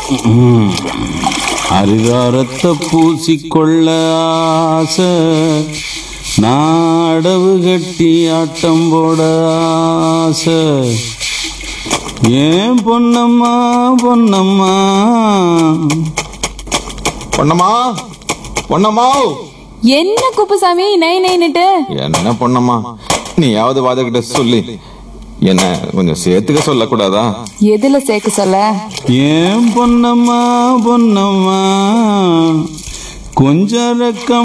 ம். அரிதாரத்தை பூசிக்கொள்ள ஆசை நாடவு கட்டி ஆட்டம் போட ஆசை ஏன் பொன்னம்மா பொன்னம்மா பொண்ணம்மா பொண்ணம்மா என்ன குப்புசாமி நை நைன்னுட்டு என்ன பொண்ணம்மா நீயாவது வாதகிட்ட சொல்லி என்ன கொஞ்சம் சேர்த்துக்க சொல்லக்கூடாதா எதுல சேர்க்க சொல்ல ஏன் பொன்னம்மா பொன்னம்மா கொஞ்சம் ரக்கம்